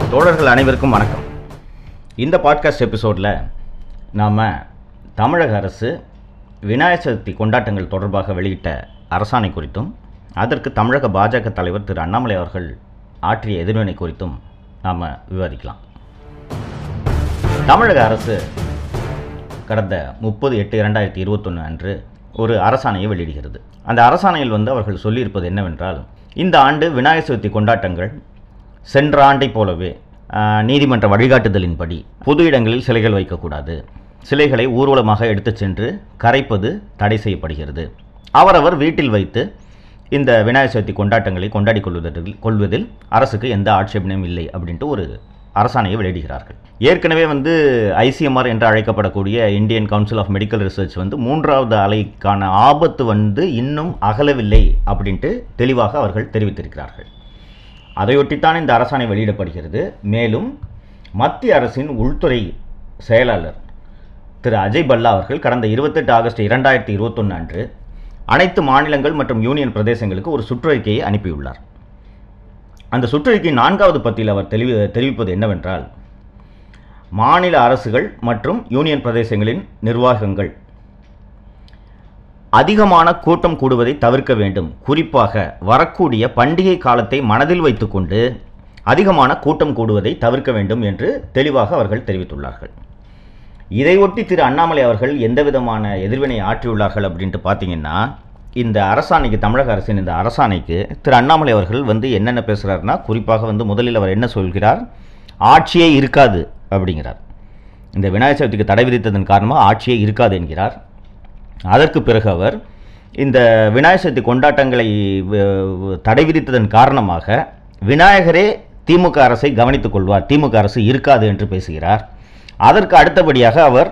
தோழர்கள் அனைவருக்கும் வணக்கம் இந்த பாட்காஸ்ட் எபிசோடில் நாம் தமிழக அரசு விநாயகர் சதுர்த்தி கொண்டாட்டங்கள் தொடர்பாக வெளியிட்ட அரசாணை குறித்தும் அதற்கு தமிழக பாஜக தலைவர் திரு அண்ணாமலை அவர்கள் ஆற்றிய எதிர்வினை குறித்தும் நாம் விவாதிக்கலாம் தமிழக அரசு கடந்த முப்பது எட்டு இரண்டாயிரத்தி இருபத்தொன்று அன்று ஒரு அரசாணையை வெளியிடுகிறது அந்த அரசாணையில் வந்து அவர்கள் சொல்லியிருப்பது என்னவென்றால் இந்த ஆண்டு விநாயகர் சதுர்த்தி கொண்டாட்டங்கள் சென்ற ஆண்டைப் போலவே ஆஹ், நீதிமன்ற வழிகாட்டுதலின்படி பொது இடங்களில் சிலைகள் வைக்கக்கூடாது சிலைகளை ஊர்வலமாக எடுத்துச் சென்று கரைப்பது தடை செய்யப்படுகிறது அவரவர் வீட்டில் வைத்து இந்த விநாயகர் சதுர்த்தி கொண்டாட்டங்களை கொண்டாடி கொள்வதில் கொள்வதில் அரசுக்கு எந்த ஆட்சேபனையும் இல்லை அப்படின்ட்டு ஒரு அரசாணையை வெளியிடுகிறார்கள் ஏற்கனவே வந்து ஐசிஎம்ஆர் என்று அழைக்கப்படக்கூடிய Indian Council of Medical Research வந்து மூன்றாவது அலைக்கான ஆபத்து வந்து இன்னும் அகலவில்லை அப்படின்ட்டு தெளிவாக அவர்கள் தெரிவித்திருக்கிறார்கள் அதையொட்டித்தான் இந்த அரசாணை வெளியிடப்படுகிறது மேலும் மத்திய அரசின் உள்துறை செயலாளர் திரு அஜய் பல்லா அவர்கள் கடந்த இருபத்தெட்டு ஆகஸ்ட் இரண்டாயிரத்தி இருபத்தொன்று அன்று அனைத்து மாநிலங்கள் மற்றும் யூனியன் பிரதேசங்களுக்கு ஒரு சுற்றறிக்கையை அனுப்பியுள்ளார் அந்த சுற்றறிக்கை நான்காவது பத்தியில் அவர் தெளிவி தெரிவிப்பது என்னவென்றால் மாநில அரசுகள் மற்றும் யூனியன் பிரதேசங்களின் நிர்வாகங்கள் அதிகமான கூட்டம் கூடுவதை தவிர்க்க வேண்டும் குறிப்பாக வரக்கூடிய பண்டிகை காலத்தை மனதில் வைத்துக்கொண்டு அதிகமான கூட்டம் கூடுவதை தவிர்க்க வேண்டும் என்று தெளிவாக அவர்கள் தெரிவித்துள்ளார்கள் இதையொட்டி திரு அண்ணாமலை அவர்கள் எந்த விதமான எதிர்வினை ஆற்றியுள்ளார்கள் அப்படின்ட்டு பார்த்தீங்கன்னா இந்த அரசாணைக்கு தமிழக அரசின் இந்த அரசாணைக்கு திரு அண்ணாமலை அவர்கள் வந்து என்னென்ன பேசுகிறாருன்னா குறிப்பாக வந்து முதலில் அவர் என்ன சொல்கிறார் ஆட்சியே இருக்காது அப்படிங்கிறார் இந்த விநாயகர் சதுர்த்திக்கு தடை விதித்ததன் காரணமாக ஆட்சியே இருக்காது என்கிறார் அதற்கு பிறகு அவர் இந்த விநாயகர் சதுர்த்தி கொண்டாட்டங்களை வ- வ- தடை விதித்ததன் காரணமாக விநாயகரே திமுக அரசை கவனித்துக் கொள்வார் திமுக அரசு இருக்காது என்று பேசுகிறார் அதற்கு அடுத்தபடியாக அவர்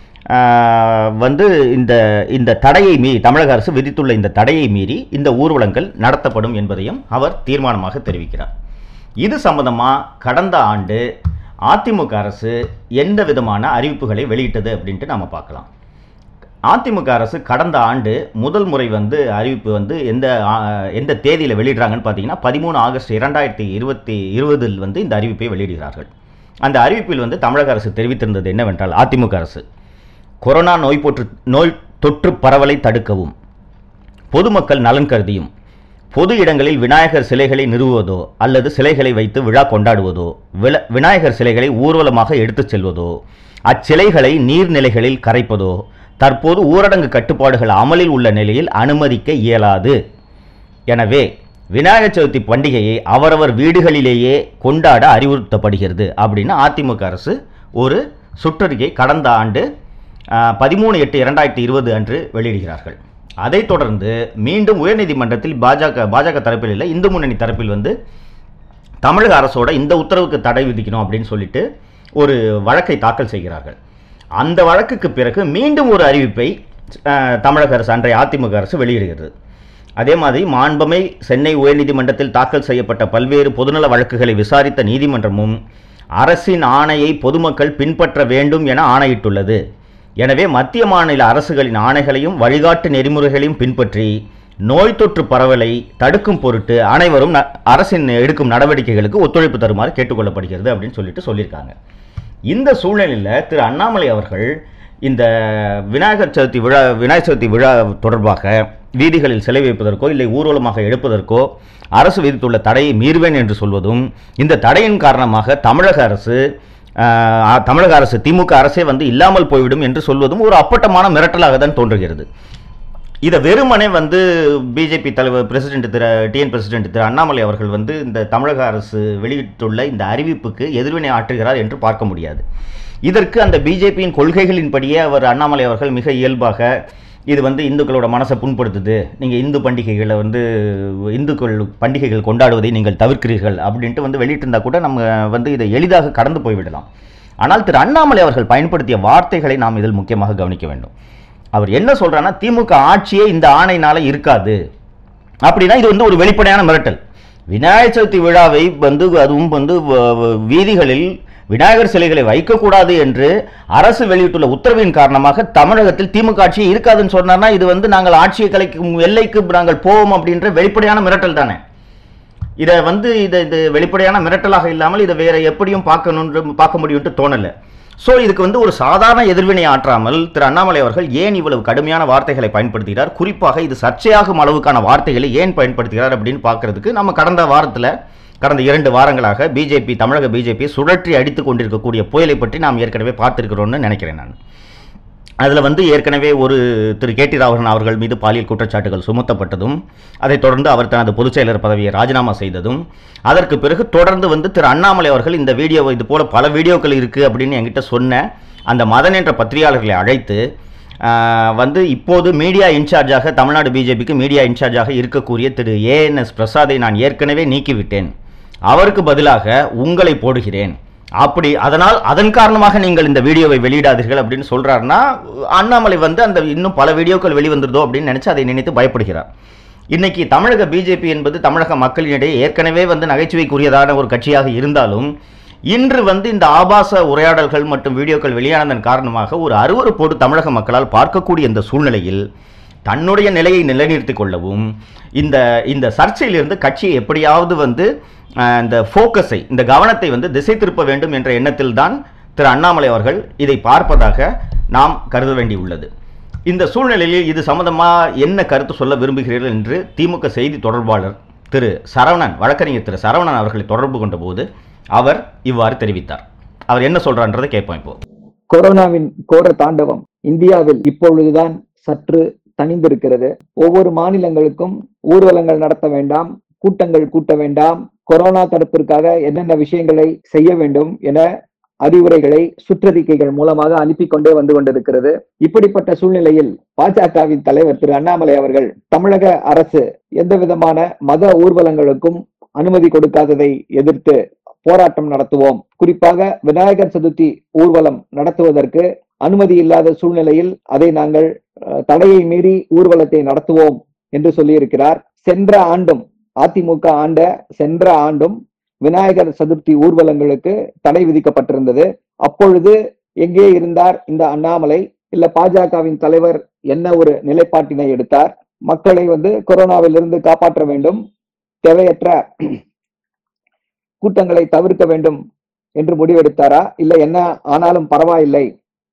ஆஹ், வந்து இந்த இந்த தடையை மீறி தமிழக அரசு விதித்துள்ள இந்த தடையை மீறி இந்த ஊர்வலங்கள் நடத்தப்படும் என்பதையும் அவர் தீர்மானமாக தெரிவிக்கிறார் இது சம்பந்தமாக கடந்த ஆண்டு அதிமுக அரசு எந்த விதமான அறிவிப்புகளை வெளியிட்டது அப்படின்ட்டு நம்ம பார்க்கலாம் அதிமுக அரசு கடந்த ஆண்டு முதல் முறை வந்து அறிவிப்பு வந்து எந்த ஆ, எந்த தேதியில் வெளியிடுறாங்கன்னு பார்த்தீங்கன்னா பதிமூணு ஆகஸ்ட் இரண்டாயிரத்தி இருபத்தி இருபதில் வந்து இந்த அறிவிப்பை வெளியிடுகிறார்கள் அந்த அறிவிப்பில் வந்து தமிழக அரசு தெரிவித்திருந்தது என்னவென்றால் அதிமுக அரசு கொரோனா நோய் போற்று நோய் தொற்று பரவலை தடுக்கவும் பொதுமக்கள் நலன் கருதியும் பொது இடங்களில் விநாயகர் சிலைகளை நிறுவுவதோ அல்லது சிலைகளை வைத்து விழா கொண்டாடுவதோ வில விநாயகர் சிலைகளை ஊர்வலமாக எடுத்துச் செல்வதோ அச்சிலைகளை நீர்நிலைகளில் கரைப்பதோ தற்போது ஊரடங்கு கட்டுப்பாடுகள் அமலில் உள்ள நிலையில் அனுமதிக்க இயலாது எனவே விநாயகர் சதுர்த்தி பண்டிகையை அவரவர் வீடுகளிலேயே கொண்டாட அறிவுறுத்தப்படுகிறது அப்படின்னு அதிமுக அரசு ஒரு சுற்றறிக்கை கடந்த ஆண்டு பதிமூணு எட்டு இரண்டாயிரத்தி இருபது அன்று வெளியிடுகிறார்கள் அதைத் தொடர்ந்து மீண்டும் உயர்நீதிமன்றத்தில் பாஜக பாஜக தரப்பில் இல்லை இந்து முன்னணி தரப்பில் வந்து தமிழக அரசோட இந்த உத்தரவுக்கு தடை விதிக்கணும் அப்படின்னு சொல்லிட்டு ஒரு வழக்கை தாக்கல் செய்கிறார்கள் அந்த வழக்குக்கு பிறகு மீண்டும் ஒரு அறிவிப்பை அஹ், தமிழக அரசு அன்றைய அதிமுக அரசு வெளியிடுகிறது அதே மாதிரி மாண்பமை சென்னை உயர்நீதிமன்றத்தில் தாக்கல் செய்யப்பட்ட பல்வேறு பொதுநல வழக்குகளை விசாரித்த நீதிமன்றமும் அரசின் ஆணையை பொதுமக்கள் பின்பற்ற வேண்டும் என ஆணையிட்டுள்ளது எனவே மத்திய மாநில அரசுகளின் ஆணைகளையும் வழிகாட்டு நெறிமுறைகளையும் பின்பற்றி நோய் தொற்று பரவலை தடுக்கும் பொருட்டு அனைவரும் ந- அரசின் எடுக்கும் நடவடிக்கைகளுக்கு ஒத்துழைப்பு தருமாறு கேட்டுக்கொள்ளப்படுகிறது அப்படின்னு சொல்லிட்டு சொல்லியிருக்காங்க இந்த சூழ்நிலையில் திரு அண்ணாமலை அவர்கள் இந்த விநாயகர் சதுர்த்தி விழா விநாயகர் சதுர்த்தி விழா தொடர்பாக வீதிகளில் சிலை வைப்பதற்கோ இல்லை ஊர்வலமாக எடுப்பதற்கோ அரசு விதித்துள்ள தடையை மீறுவேன் என்று சொல்வதும் இந்த தடையின் காரணமாக தமிழக அரசு ஆஹ், தமிழக அரசு திமுக அரசே வந்து இல்லாமல் போய்விடும் என்று சொல்வதும் ஒரு அப்பட்டமான மிரட்டலாக தான் தோன்றுகிறது இதை வெறுமனே வந்து பிஜேபி தலைவர் president Thiru TN president Thiru Annamalai அவர்கள் வந்து இந்த தமிழக அரசு வெளியிட்டுள்ள இந்த அறிவிப்புக்கு எதிர்வினை ஆற்றுகிறார் என்று பார்க்க முடியாது இதற்கு அந்த பிஜேபியின் கொள்கைகளின்படியே அவர் அண்ணாமலை அவர்கள் மிக இயல்பாக இது வந்து இந்துக்களோட மனசை புண்படுத்துது நீங்கள் இந்து பண்டிகைகளை வந்து இந்துக்கள் பண்டிகைகள் கொண்டாடுவதை நீங்கள் தவிர்க்கிறீர்கள் அப்படின்ட்டு வந்து வெளியிட்டிருந்தா கூட நம்ம வந்து இதை எளிதாக கடந்து போய்விடலாம் ஆனால் திரு அண்ணாமலை அவர்கள் பயன்படுத்திய வார்த்தைகளை நாம் இதில் முக்கியமாக கவனிக்க வேண்டும் அவர் என்ன சொல்றாருன்னா திமுக ஆட்சியே இந்த ஆணையினால இருக்காது அப்படின்னா இது வந்து ஒரு வெளிப்படையான மிரட்டல் விநாயகர் சதுர்த்தி விழாவை வந்து அதுவும் வந்து வ- வ- வீதிகளில் விநாயகர் சிலைகளை வைக்கக்கூடாது என்று அரசு வெளியிட்டுள்ள உத்தரவின் காரணமாக தமிழகத்தில் திமுக ஆட்சி இருக்காதுன்னு சொன்னார்னா இது வந்து நாங்கள் ஆட்சியை கலைக்கும் எல்லைக்கு நாங்கள் போவோம் அப்படின்ற வெளிப்படையான மிரட்டல் தானே இதை வந்து இதை இது வெளிப்படையான மிரட்டலாக இல்லாமல் இதை வேற எப்படியும் பார்க்கணுன்ற பார்க்க முடியும்ட்டு தோணலை ஸோ இதுக்கு வந்து ஒரு சாதாரண எதிர்வினை ஆற்றாமல் திரு அண்ணாமலை அவர்கள் ஏன் இவ்வளவு கடுமையான வார்த்தைகளை பயன்படுத்துகிறார் குறிப்பாக இது சர்ச்சையாகும் அளவுக்கான வார்த்தைகளை ஏன் பயன்படுத்துகிறார் அப்படின்னு பார்க்கறதுக்கு நம்ம கடந்த வாரத்தில் கடந்த இரண்டு வாரங்களாக பிஜேபி தமிழக பிஜேபி சுழற்றி அடித்து கொண்டிருக்கக்கூடிய புயலை பற்றி நாம் ஏற்கனவே பார்த்திருக்கிறோம்னு நினைக்கிறேன் நான் அதில் வந்து ஏற்கனவே ஒரு திரு கே டி ராவணன் அவர்கள் மீது பாலியல் குற்றச்சாட்டுகள் சுமத்தப்பட்டதும் அதைத் தொடர்ந்து அவர் தனது பொதுச் செயலர் பதவியை ராஜினாமா செய்ததும் அதற்கு பிறகு தொடர்ந்து வந்து திரு அண்ணாமலை அவர்கள் இந்த வீடியோ இது போல பல வீடியோக்கள் இருக்குது அப்படின்னு என்கிட்ட சொன்ன அந்த மதன் என்ற பத்திரிகையாளர்களை அழைத்து ஆஹ், வந்து இப்போது மீடியா இன்சார்ஜாக தமிழ்நாடு பிஜேபிக்கு மீடியா இன்சார்ஜாக இருக்கக்கூடிய திரு ஏஎன்எஸ் பிரசாதை நான் ஏற்கனவே நீக்கிவிட்டேன் அவருக்கு பதிலாக உங்களை போடுகிறேன் அப்படி அதனால் அதன் காரணமாக நீங்கள் இந்த வீடியோவை வெளியிடாதீர்கள் அப்படின்னு சொல்றாருன்னா அண்ணாமலை வந்து அந்த இன்னும் பல வீடியோக்கள் வெளிவந்துருதோ அப்படின்னு நினைச்சு அதை நினைத்து பயப்படுகிறார் இன்னைக்கு தமிழக பிஜேபி என்பது தமிழக மக்களிடையே ஏற்கனவே வந்து நகைச்சுவைக்குரியதான ஒரு கட்சியாக இருந்தாலும் இன்று வந்து இந்த ஆபாச உரையாடல்கள் மற்றும் வீடியோக்கள் வெளியானதன் காரணமாக ஒரு அருவருப்போடு தமிழக மக்களால் பார்க்கக்கூடிய இந்த சூழ்நிலையில் தன்னுடைய நிலையை நிலைநிறுத்திக் கொள்ளவும் இந்த இந்த சர்ச்சையிலிருந்து கட்சியை எப்படியாவது வந்து அஹ், இந்த ஃபோக்கஸை இந்த கவனத்தை வந்து திசை திருப்ப வேண்டும் என்ற எண்ணத்தில் தான் திரு அண்ணாமலை அவர்கள் இதை பார்ப்பதாக நாம் கருத வேண்டியுள்ளது இந்த சூழ்நிலையில் இது சம்பந்தமா என்ன கருத்து சொல்ல விரும்புகிறீர்கள் என்று திமுக செய்தி தொடர்பாளர் திரு சரவணன் வழக்கறிஞர் திரு சரவணன் அவர்களை தொடர்பு கொண்டபோது அவர் இவ்வாறு தெரிவித்தார் அவர் என்ன சொல்றான்றதை கேட்போம் இப்போ கொரோனாவின் கோர தாண்டவம் இந்தியாவில் இப்பொழுதுதான் சற்று தணிந்திருக்கிறது ஒவ்வொரு மாநிலங்களுக்கும் ஊர்வலங்கள் நடத்த வேண்டாம் கூட்டங்கள் கூட்ட வேண்டாம் கொரோனா தடுப்பிற்காக என்னென்ன விஷயங்களை செய்ய வேண்டும் என அறிவுரைகளை சுற்றறிக்கைகள் மூலமாக அனுப்பி கொண்டே வந்து கொண்டிருக்கிறது இப்படிப்பட்ட சூழ்நிலையில் பாஜகவின் தலைவர் திரு அண்ணாமலை அவர்கள் தமிழக அரசு எந்த விதமான மத ஊர்வலங்களுக்கும் அனுமதி கொடுக்காததை எதிர்த்து போராட்டம் நடத்துவோம் குறிப்பாக விநாயகர் சதுர்த்தி ஊர்வலம் நடத்துவதற்கு அனுமதி இல்லாத சூழ்நிலையில் அதை நாங்கள் அஹ், தடையை மீறி ஊர்வலத்தை நடத்துவோம் என்று சொல்லியிருக்கிறார் சென்ற ஆண்டும் அதிமுக ஆண்ட சென்ற ஆண்டும் விநாயகர் சதுர்த்தி ஊர்வலங்களுக்கு தடை விதிக்கப்பட்டிருந்தது அப்பொழுது எங்கே இருந்தார் இந்த அண்ணாமலை இல்ல பாஜகவின் தலைவர் என்ன ஒரு நிலைப்பாட்டினை எடுத்தார் மக்களை வந்து கொரோனாவிலிருந்து காப்பாற்ற வேண்டும் தேவையற்ற கூட்டங்களை தவிர்க்க வேண்டும் என்று முடிவெடுத்தாரா இல்ல என்ன ஆனாலும் பரவாயில்லை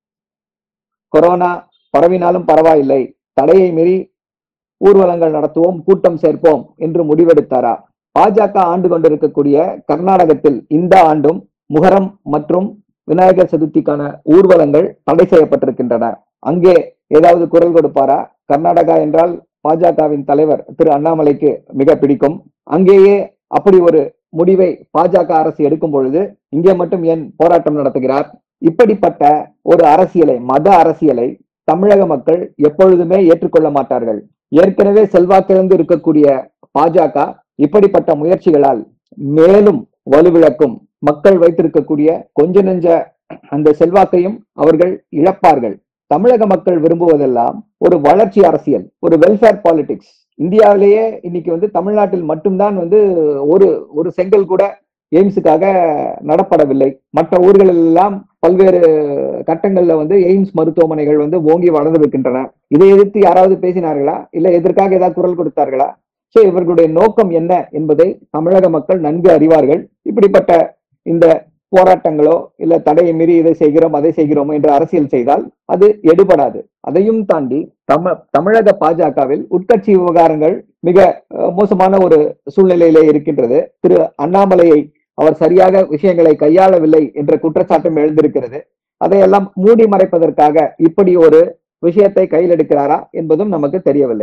கொரோனா பரவினாலும் பரவாயில்லை தடையை மீறி ஊர்வலங்கள் நடத்துவோம் கூட்டம் சேர்ப்போம் என்று முடிவெடுத்தாரா பாஜக ஆண்டு கொண்டிருக்கக்கூடிய கர்நாடகத்தில் இந்த ஆண்டும் முகரம் மற்றும் விநாயகர் சதுர்த்திக்கான ஊர்வலங்கள் தடை செய்யப்பட்டிருக்கின்றன அங்கே ஏதாவது குரல் கொடுப்பாரா கர்நாடகா என்றால் பாஜகவின் தலைவர் திரு அண்ணாமலைக்கு மிக பிடிக்கும் அங்கேயே அப்படி ஒரு முடிவை பாஜக அரசு எடுக்கும் பொழுது இங்கே மட்டும் ஏன் போராட்டம் நடத்துகிறார் இப்படிப்பட்ட ஒரு அரசியலை மத அரசியலை தமிழக மக்கள் எப்பொழுதுமே ஏற்றுக்கொள்ள மாட்டார்கள் ஏற்கனவே செல்வாக்கிழந்து இருக்கக்கூடிய பாஜக இப்படிப்பட்ட முயற்சிகளால் மேலும் வலுவிழக்கும் மக்கள் வைத்திருக்கக்கூடிய கொஞ்ச நெஞ்ச அந்த செல்வாக்கையும் அவர்கள் இழப்பார்கள் தமிழக மக்கள் விரும்புவதெல்லாம் ஒரு வளர்ச்சி அரசியல் ஒரு வெல்ஃபேர் பாலிடிக்ஸ் இந்தியாவிலேயே இன்னைக்கு வந்து தமிழ்நாட்டில் மட்டும்தான் வந்து ஒரு ஒரு செங்கல் கூட எய்ம்ஸுக்காக நடப்படவில்லை மற்ற ஊர்களில் எல்லாம் பல்வேறு கட்டங்கள்ல வந்து எய்ம்ஸ் மருத்துவமனைகள் வந்து ஓங்கி வளர்ந்திருக்கின்றன இதை எதிர்த்து யாராவது பேசினார்களா இல்ல எதற்காக ஏதாவது குரல் கொடுத்தார்களா சோ இவர்களுடைய நோக்கம் என்ன என்பதை தமிழக மக்கள் நன்கு அறிவார்கள் இப்படிப்பட்ட இந்த போராட்டங்களோ இல்ல தடையை மீறி இதை செய்கிறோம் அதை செய்கிறோம் என்று அரசியல் செய்தால் அது எடுபடாது அதையும் தாண்டி தம தமிழக பாஜகவில் உட்கட்சி விவகாரங்கள் மிக அஹ், மோசமான ஒரு சூழ்நிலையிலே இருக்கின்றது திரு அண்ணாமலையை அவர் சரியாக விஷயங்களை கையாளவில்லை என்ற குற்றச்சாட்டும் எழுந்திருக்கிறது அதையெல்லாம் மூடி மறைப்பதற்காக இப்படி ஒரு விஷயத்தை கையில் எடுக்கிறாரா என்பதும் நமக்கு தெரியவில்லை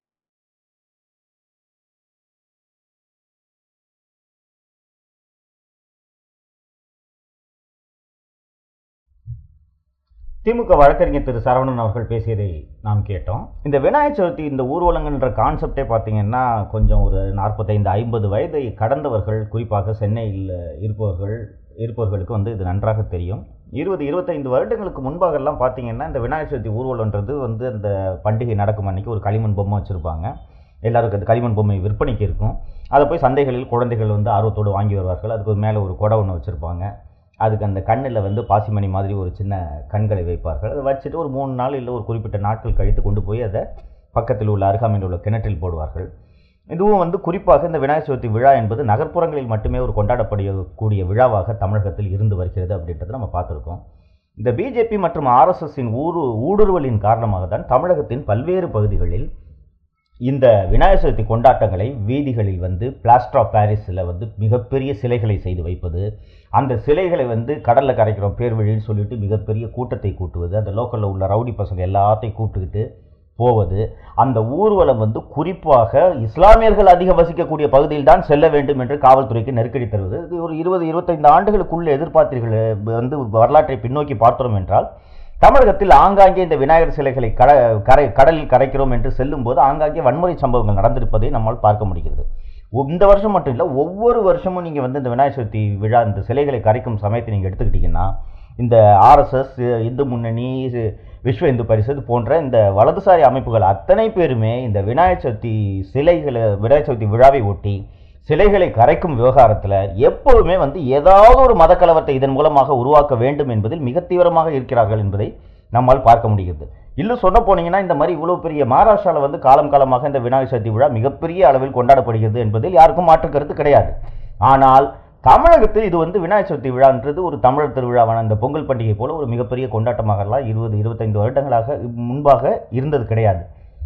திமுக வழக்கறிஞர் திரு சரவணன் அவர்கள் பேசியதை நாம் கேட்டோம் இந்த விநாயகர் சதுர்த்தி இந்த ஊர்வலங்கன்ற கான்செப்டே பார்த்தீங்கன்னா கொஞ்சம் ஒரு நாற்பத்தைந்து ஐம்பது வயதை கடந்தவர்கள் குறிப்பாக சென்னையில் இருப்பவர்கள் இருப்பவர்களுக்கு வந்து இது நன்றாக தெரியும் இருபது இருபத்தைந்து வருடங்களுக்கு முன்பாகலாம் பார்த்தீங்கன்னா இந்த விநாயகர் சதுர்த்தி ஊர்வலன்றது வந்து அந்த பண்டிகை நடக்கும் அன்னைக்கு ஒரு களிமண் பொம்மை வச்சுருப்பாங்க எல்லாருக்கும் அந்த களிமண் பொம்மை விற்பனைக்கு இருக்கும் அதை போய் சந்தைகளில் குழந்தைகள் வந்து ஆர்வத்தோடு வாங்கி வருவார்கள் அதுக்கு மேலே ஒரு குடை ஒன்று வச்சுருப்பாங்க அதுக்கு அந்த கண்ணில் வந்து பாசிமணி மாதிரி ஒரு சின்ன கண்களை வைப்பார்கள் அதை வச்சுட்டு ஒரு மூணு நாள் இல்லை ஒரு குறிப்பிட்ட நாட்கள் கழித்து கொண்டு போய் அதை பக்கத்தில் உள்ள அருகாமையில் உள்ள கிணற்றில் போடுவார்கள் இதுவும் வந்து குறிப்பாக இந்த விநாயகர் சதுர்த்தி விழா என்பது நகர்ப்புறங்களில் மட்டுமே ஒரு கொண்டாடப்படக்கூடிய விழாவாக தமிழகத்தில் இருந்து வருகிறது அப்படின்றத நம்ம பார்த்துருக்கோம் இந்த பிஜேபி மற்றும் ஆர்எஸ்எஸ்ஸின் ஊரு ஊடுருவலின் காரணமாக தான் தமிழகத்தின் பல்வேறு பகுதிகளில் இந்த விநாயகர் சதுர்த்தி கொண்டாட்டங்களை வீதிகளில் வந்து பிளாஸ்டர் ஆஃப் பாரிஸில் வந்து மிகப்பெரிய சிலைகளை செய்து வைப்பது அந்த சிலைகளை வந்து கடலில் கரைக்கிறோம் பேர் வழின்னு சொல்லிட்டு மிகப்பெரிய கூட்டத்தை கூட்டுவது அந்த லோக்கலில் உள்ள ரவுடி பசங்க எல்லாத்தையும் கூப்பிட்டுக்கிட்டு போவது அந்த ஊர்வலம் வந்து குறிப்பாக இஸ்லாமியர்கள் அதிகம் வசிக்கக்கூடிய பகுதியில் தான் செல்ல வேண்டும் என்று காவல்துறைக்கு நெருக்கடி தருவது இது ஒரு இருபது இருபத்தைந்து ஆண்டுகளுக்குள்ள எதிர்பார்த்தீர்கள் வந்து வரலாற்றை பின்னோக்கி பார்த்தோம் என்றால் தமிழகத்தில் ஆங்காங்கே இந்த விநாயகர் சிலைகளை கட கரை கடலில் கரைக்கிறோம் என்று செல்லும்போது ஆங்காங்கே வன்முறை சம்பவங்கள் நடந்திருப்பதை நம்மால் பார்க்க முடிகிறது ஒ- இந்த வருஷம் மட்டும் இல்லை ஒவ்வொரு வருஷமும் நீங்கள் வந்து இந்த விநாயகர் சதுர்த்தி விழா இந்த சிலைகளை கரைக்கும் சமயத்தை நீங்கள் எடுத்துக்கிட்டிங்கன்னா இந்த ஆர்எஸ்எஸ் இந்து முன்னணி இது விஸ்வ இந்து பரிஷத் போன்ற இந்த வலதுசாரி அமைப்புகள் அத்தனை பேருமே இந்த விநாயகர் சதுர்த்தி சிலைகளை விநாயகர் சதுர்த்தி விழாவை ஒட்டி சிலைகளை கரைக்கும் விவகாரத்தில் எப்போதுமே வந்து ஏதாவது ஒரு மத கலவரத்தை இதன் மூலமாக உருவாக்க வேண்டும் என்பதில் மிக தீவிரமாக இருக்கிறார்கள் என்பதை நம்மால் பார்க்க முடிகிறது இன்னும் சொல்ல போனீங்கன்னா இந்த மாதிரி இவ்வளோ பெரிய மகாராஷ்டிராவில் வந்து காலம் காலமாக இந்த விநாயகர் சதுர்த்தி விழா மிகப்பெரிய அளவில் கொண்டாடப்படுகிறது என்பதில் யாருக்கும் மாற்று கருத்து கிடையாது ஆனால் தமிழகத்தில் இது வந்து விநாயகர் சதுர்த்தி விழான்றது ஒரு தமிழர் திருவிழாவான இந்த பொங்கல் பண்டிகை போல ஒரு மிகப்பெரிய கொண்டாட்டமாகலாம் இருபது இருபத்தைந்து வருடங்களாக முன்பாக இருந்தது கிடையாது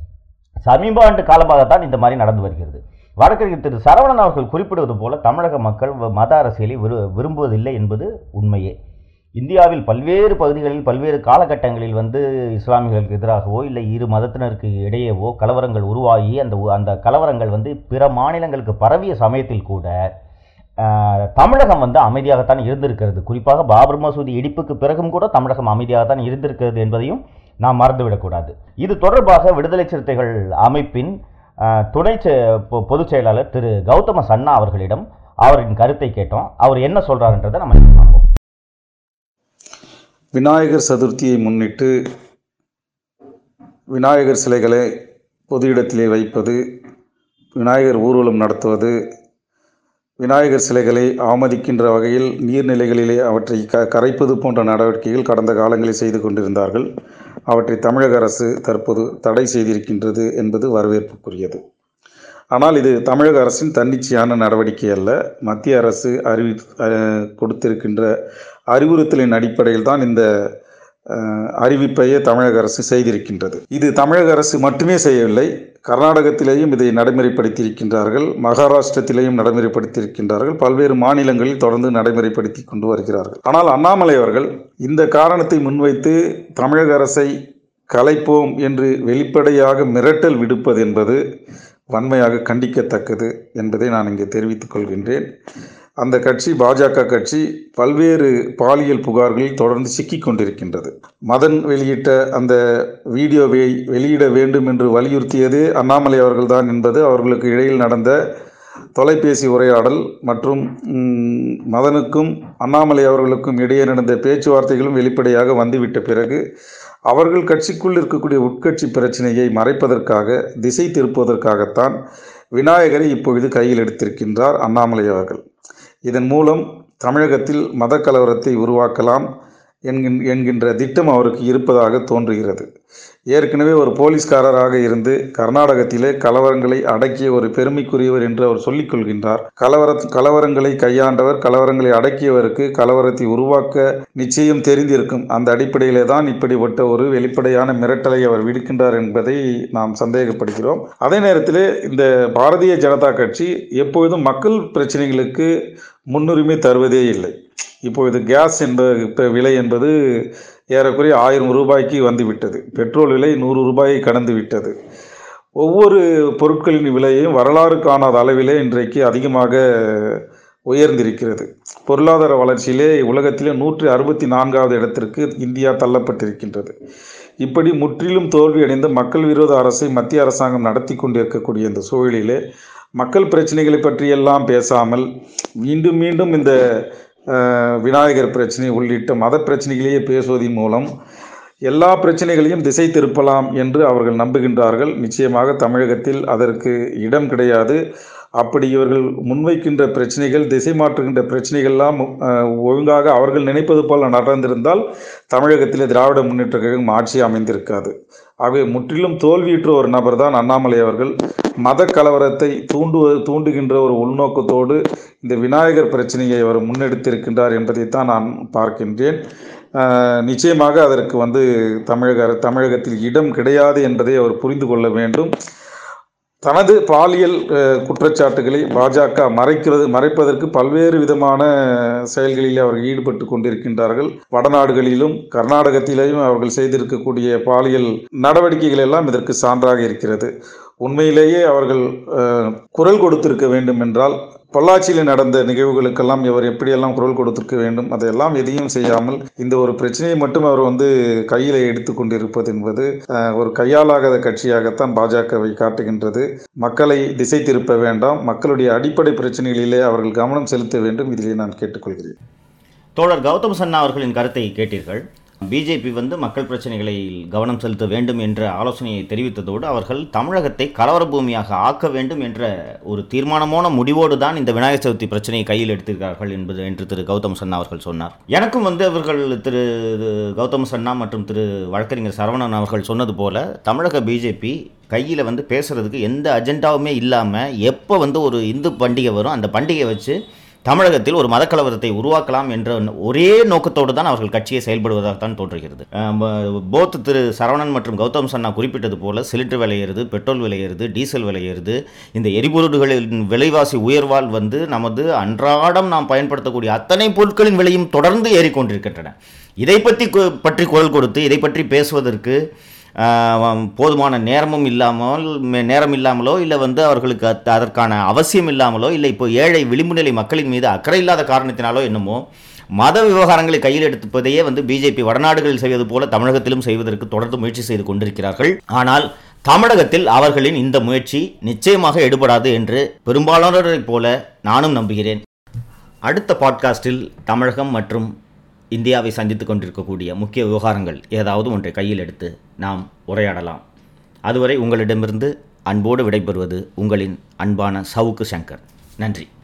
சமீப ஆண்டு காலமாகத்தான் இந்த மாதிரி நடந்து வருகிறது வழக்கறிஞர் திரு சரவணன் அவர்கள் குறிப்பிடுவது போல தமிழக மக்கள் வ- மத அரசியலை விரு விரும்புவதில்லை என்பது உண்மையே இந்தியாவில் பல்வேறு பகுதிகளில் பல்வேறு காலகட்டங்களில் வந்து இஸ்லாமியர்களுக்கு எதிராகவோ இல்லை இரு மதத்தினருக்கு இடையேவோ கலவரங்கள் உருவாகி அந்த உ- அந்த கலவரங்கள் வந்து பிற மாநிலங்களுக்கு பரவிய சமயத்தில் கூட ஆஹ், தமிழகம் வந்து அமைதியாகத்தான் இருந்திருக்கிறது குறிப்பாக பாபர் மசூதி இடிப்புக்கு பிறகும் கூட தமிழகம் அமைதியாகத்தான் இருந்திருக்கிறது என்பதையும் நாம் மறந்துவிடக்கூடாது இது தொடர்பாக விடுதலை சிறுத்தைகள் அமைப்பின் ஆஹ், துணை செ- பொ- பொதுச் செயலாளர் திரு கௌதம சன்னா அவர்களிடம் அவரின் கருத்தை கேட்டோம் அவர் என்ன சொல்றாருன்றதை நம்ம இப்ப பார்ப்போம் விநாயகர் சதுர்த்தியை முன்னிட்டு விநாயகர் சிலைகளை பொது இடத்திலே வைப்பது விநாயகர் ஊர்வலம் நடத்துவது விநாயகர் சிலைகளை அவமதிக்கின்ற வகையில் நீர்நிலைகளிலே அவற்றை க கரைப்பது போன்ற நடவடிக்கைகள் கடந்த காலங்களில் செய்து கொண்டிருந்தார்கள் அவற்றை தமிழக அரசு தற்போது தடை செய்திருக்கின்றது என்பது வரவேற்புக்குரியது ஆனால் இது தமிழக அரசின் தன்னிச்சையான நடவடிக்கை அல்ல மத்திய அரசு அறிவி அஹ், கொடுத்திருக்கின்ற அறிவுறுத்தலின் அடிப்படையில் தான் இந்த அஹ், அறிவிப்பையே தமிழக அரசு செய்திருக்கின்றது இது தமிழக அரசு மட்டுமே செய்யவில்லை கர்நாடகத்திலேயும் இதை நடைமுறைப்படுத்தியிருக்கின்றார்கள் மகாராஷ்டிரத்திலேயும் நடைமுறைப்படுத்தியிருக்கின்றார்கள் பல்வேறு மாநிலங்களில் தொடர்ந்து நடைமுறைப்படுத்தி கொண்டு வருகிறார்கள் ஆனால் அண்ணாமலை அவர்கள் இந்த காரணத்தை முன்வைத்து தமிழக அரசை கலைப்போம் என்று வெளிப்படையாக மிரட்டல் விடுப்பது என்பது வன்மையாக கண்டிக்கத்தக்கது என்பதை நான் இங்கே தெரிவித்துக் கொள்கின்றேன் அந்த கட்சி பாஜக கட்சி பல்வேறு பாலியல் புகார்களில் தொடர்ந்து சிக்கிக் கொண்டிருக்கின்றது மதன் வெளியிட்ட அந்த வீடியோவை வெளியிட வேண்டும் என்று வலியுறுத்தியதே அண்ணாமலை அவர்கள்தான் என்பது அவர்களுக்கு இடையில் நடந்த தொலைபேசி உரையாடல் மற்றும் ம், மதனுக்கும் அண்ணாமலை அவர்களுக்கும் இடையே நடந்த பேச்சுவார்த்தைகளும் வெளிப்படையாக வந்துவிட்ட பிறகு அவர்கள் கட்சிக்குள் இருக்கக்கூடிய உட்கட்சி பிரச்சனையை மறைப்பதற்காக திசை திருப்புவதற்காகத்தான் விநாயகரை இப்பொழுது கையில் எடுத்திருக்கின்றார் அண்ணாமலை அவர்கள் இதன் மூலம் தமிழகத்தில் மத கலவரத்தை உருவாக்கலாம் என்கின் என்கின்ற திட்டம் அவருக்கு இருப்பதாக தோன்றுகிறது ஏற்கனவே ஒரு போலீஸ்காரராக இருந்து கர்நாடகத்திலே கலவரங்களை அடக்கிய ஒரு பெருமைக்குரியவர் என்று அவர் சொல்லிக் கொள்கின்றார் கலவர கலவரங்களை கையாண்டவர் கலவரங்களை அடக்கியவருக்கு கலவரத்தை உருவாக்க நிச்சயம் தெரிந்திருக்கும் அந்த அடிப்படையிலே தான் இப்படிப்பட்ட ஒரு வெளிப்படையான மிரட்டலை அவர் விடுக்கின்றார் என்பதை நாம் சந்தேகப்படுகிறோம் அதே நேரத்திலே இந்த பாரதிய ஜனதா கட்சி எப்பொழுதும் மக்கள் பிரச்சனைகளுக்கு முன்னுரிமை தருவதே இல்லை இப்பொழுது கேஸ் என்பது இப்போ விலை என்பது ஏறக்குறைய ஆயிரம் ரூபாய்க்கு வந்துவிட்டது பெட்ரோல் விலை நூறு ரூபாயை கடந்து விட்டது ஒவ்வொரு பொருட்களின் விலையும் வரலாறு காணாத அளவிலே இன்றைக்கு அதிகமாக உயர்ந்திருக்கிறது பொருளாதார வளர்ச்சியிலே உலகத்திலே நூற்றி அறுபத்தி நான்காவது இடத்திற்கு இந்தியா தள்ளப்பட்டிருக்கின்றது இப்படி முற்றிலும் தோல்வியடைந்த மக்கள் விரோத அரசை மத்திய அரசாங்கம் நடத்தி கொண்டிருக்கக்கூடிய இந்த சூழலிலே மக்கள் பிரச்சனைகளை பற்றியெல்லாம் பேசாமல் மீண்டும் மீண்டும் இந்த அஹ், விநாயகர் பிரச்சனை உள்ளிட்ட மத பிரச்சனைகளையே பேசுவதன் மூலம் எல்லா பிரச்சனைகளையும் திசை திருப்பலாம் என்று அவர்கள் நம்புகின்றார்கள் நிச்சயமாக தமிழகத்தில் அதற்கு இடம் கிடையாது அப்படி இவர்கள் முன்வைக்கின்ற பிரச்சனைகள் திசை மாற்றுகின்ற பிரச்சனைகள்லாம் அஹ், ஒழுங்காக அவர்கள் நினைப்பது போல நடந்திருந்தால் தமிழகத்தில் திராவிட முன்னேற்ற கழகம் ஆட்சி அமைந்திருக்காது ஆகவே முற்றிலும் தோல்வியுற்ற ஒரு நபர் தான் அண்ணாமலை அவர்கள் மத கலவரத்தை தூண்டுவது தூண்டுகின்ற ஒரு உள்நோக்கத்தோடு இந்த விநாயகர் பிரச்சனையை அவர் முன்னெடுத்திருக்கின்றார் என்பதைத்தான் நான் பார்க்கின்றேன் ஆஹ் நிச்சயமாக அதற்கு வந்து தமிழக அர- தமிழகத்தில் இடம் கிடையாது என்பதை அவர் புரிந்து கொள்ள வேண்டும் தனது பாலியல் அஹ், குற்றச்சாட்டுகளை பாஜக மறைக்கிறது மறைப்பதற்கு பல்வேறு விதமான செயல்களில் அவர்கள் ஈடுபட்டு கொண்டிருக்கின்றார்கள் வடநாடுகளிலும் கர்நாடகத்திலேயும் அவர்கள் செய்திருக்கக்கூடிய பாலியல் நடவடிக்கைகள் எல்லாம் இதற்கு சான்றாக இருக்கிறது உண்மையிலேயே அவர்கள் அஹ், குரல் கொடுத்திருக்க வேண்டும் என்றால் பொள்ளாச்சியில் நடந்த நிகழ்வுகளுக்கெல்லாம் இவர் எப்படியெல்லாம் குரல் கொடுத்திருக்க வேண்டும் அதையெல்லாம் எதையும் செய்யாமல் இந்த ஒரு பிரச்சனையை மட்டும் அவர் வந்து கையில் எடுத்துக்கொண்டிருப்பது என்பது அஹ், ஒரு கையாலாகாத கட்சியாகத்தான் பாஜகவை காட்டுகின்றது மக்களை திசை திருப்ப வேண்டாம் மக்களுடைய அடிப்படை பிரச்சனைகளிலே அவர்கள் கவனம் செலுத்த வேண்டும் இதிலே நான் கேட்டுக்கொள்கிறேன் தோழர் கௌதம் சன்னா அவர்களின் கருத்தை கேட்டீர்கள் பிஜேபி வந்து மக்கள் பிரச்சனைகளில் கவனம் செலுத்த வேண்டும் என்ற ஆலோசனையை தெரிவித்ததோடு அவர்கள் தமிழகத்தை கலவர பூமியாக ஆக்க வேண்டும் என்ற ஒரு தீர்மானமான முடிவோடு தான் இந்த விநாயகர் சதுர்த்தி பிரச்சனையை கையில் எடுத்திருக்கிறார்கள் என்பது என்று திரு கௌதம் சன்னா அவர்கள் சொன்னார் எனக்கும் வந்து அவர்கள் திரு கௌதம் சன்னா மற்றும் திரு வழக்கறிஞர் சரவணன் அவர்கள் சொன்னது போல தமிழக பிஜேபி கையில் வந்து பேசுறதுக்கு எந்த அஜெண்டாவுமே இல்லாமல் எப்போ வந்து ஒரு இந்து பண்டிகை வரும் அந்த பண்டிகையை வச்சு தமிழகத்தில் ஒரு மதக்கலவரத்தை உருவாக்கலாம் என்ற ஒரே நோக்கத்தோடு தான் அவர்கள் கட்சியை செயல்படுவதாகத்தான் தோன்றுகிறது போத் திரு சரவணன் மற்றும் கௌதம் சன்னா குறிப்பிட்டது போல சிலிண்டர் விலை ஏறுது பெட்ரோல் விலை ஏறுது டீசல் விலை ஏறுது இந்த எரிபொருள்களின் விலைவாசி உயர்வால் வந்து நமது அன்றாடம் நாம் பயன்படுத்தக்கூடிய அத்தனை பொருட்களின் விலையும் தொடர்ந்து ஏறிக்கொண்டிருக்கின்றன இதை பற்றி கு- பற்றி குரல் கொடுத்து இதை பற்றி பேசுவதற்கு ஆஹ், போதுமான நேரமும் இல்லாமல் மே- நேரம் இல்லாமலோ இல்லை வந்து அவர்களுக்கு அத்- அதற்கான அவசியம் இல்லாமலோ இல்லை இப்போ ஏழை விளிம்பு நிலை மக்களின் மீது அக்கறை இல்லாத காரணத்தினாலோ என்னமோ மத விவகாரங்களை கையில் எடுப்பதையே வந்து பிஜேபி வடநாடுகளில் செய்வது போல தமிழகத்திலும் செய்வதற்கு தொடர்ந்து முயற்சி செய்து கொண்டிருக்கிறார்கள் ஆனால் தமிழகத்தில் அவர்களின் இந்த முயற்சி நிச்சயமாக எடுபடாது என்று பெரும்பாலானோரைப் போல நானும் நம்புகிறேன் அடுத்த பாட்காஸ்டில் தமிழகம் மற்றும் இந்தியாவை சந்தித்துக் கொண்டிருக்கக்கூடிய முக்கிய விவகாரங்கள் ஏதாவது ஒன்றை கையில் எடுத்து நாம் உரையாடலாம் அதுவரை உங்களிடமிருந்து அன்போடு விடைபெறுவது உங்களின் அன்பான சவுக்கு சங்கர் நன்றி